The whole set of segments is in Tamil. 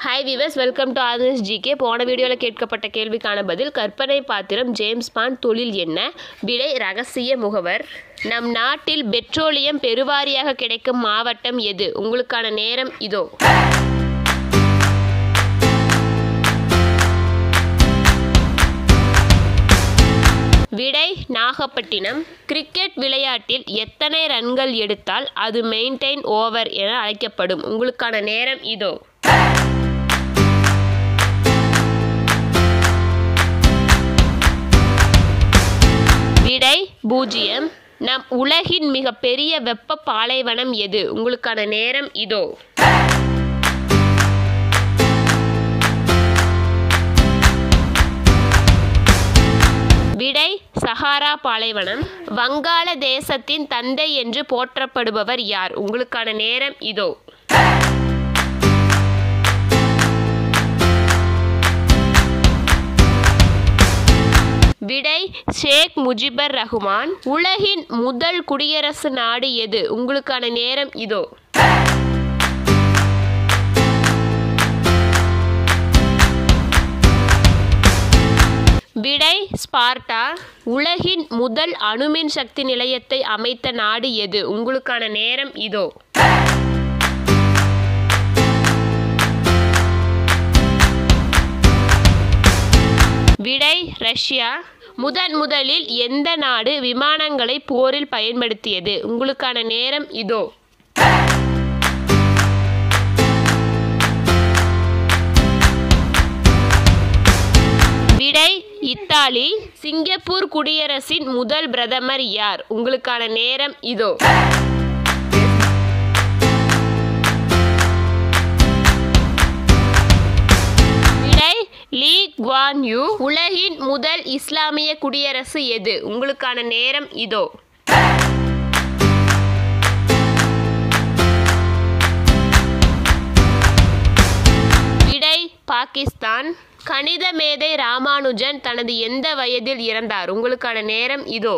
hi viewers welcome to Adarsh GK போன வீடியோவில் கேட்கப்பட்ட கேள்விக்கான பதில் கற்பனை பாத்திரம் ஜேம்ஸ் பாண்ட் தொழில் என்ன விடை ரகசிய முகவர் நம் நாட்டில் பெட்ரோலியம் பெருவாரியாக கிடைக்கும் மாவட்டம் எது உங்களுக்கான நேரம் இதோ விடை நாகப்பட்டினம் கிரிக்கெட் விளையாட்டில் எத்தனை ரன்கள் எடுத்தால் அது மெயின்டைன் ஓவர் என அழைக்கப்படும் உங்களுக்கான நேரம் இதோ விடை பூஜ்ஜியம் நம் உலகின் மிகப்பெரிய வெப்ப பாலைவனம் எது உங்களுக்கான நேரம் இதோ விடை சஹாரா பாலைவனம் வங்காள தேசத்தின் தந்தை என்று போற்றப்படுபவர் யார் உங்களுக்கான நேரம் இதோ விடை ஷேக் முஜிபர் ரஹ்மான் உலகின் முதல் குடியரசு நாடு எது உங்களுக்கான நேரம் இதோ விடை ஸ்பார்ட்டா உலகின் முதல் அணுமின் சக்தி நிலையத்தை அமைத்த நாடு எது உங்களுக்கான நேரம் இதோ விடை ரஷ்யா முதன் முதலில் எந்த நாடு விமானங்களை போரில் பயன்படுத்தியது உங்களுக்கான நேரம் இதோ விடை இத்தாலி சிங்கப்பூர் குடியரசின் முதல் பிரதமர் யார் உங்களுக்கான நேரம் இதோ விடை லீ குவான் யூ உலகின் முதல் இஸ்லாமிய குடியரசு எது உங்களுக்கான நேரம் இதோ விடை பாகிஸ்தான் கணித மேதை ராமானுஜன் தனது எந்த வயதில் இறந்தார் உங்களுக்கான நேரம் இதோ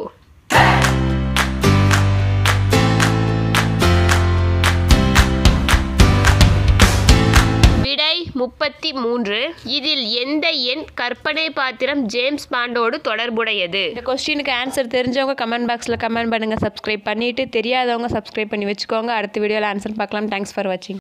விடை முப்பத்தி மூன்று இதில் எந்த எண் கற்பனை பாத்திரம் ஜேம்ஸ் பாண்டோடு தொடர்புடையது இந்த கொஸ்டினுக்கு ஆன்சர் தெரிஞ்சவங்க கமெண்ட் பாக்ஸில் கமெண்ட் பண்ணுங்கள் சப்ஸ்கிரைப் பண்ணிவிட்டு தெரியாதவங்க சப்ஸ்கிரைப் பண்ணி வச்சுக்கோங்க அடுத்த வீடியோவில் ஆன்சர் பார்க்கலாம் தேங்க்ஸ் ஃபார் வாட்சிங்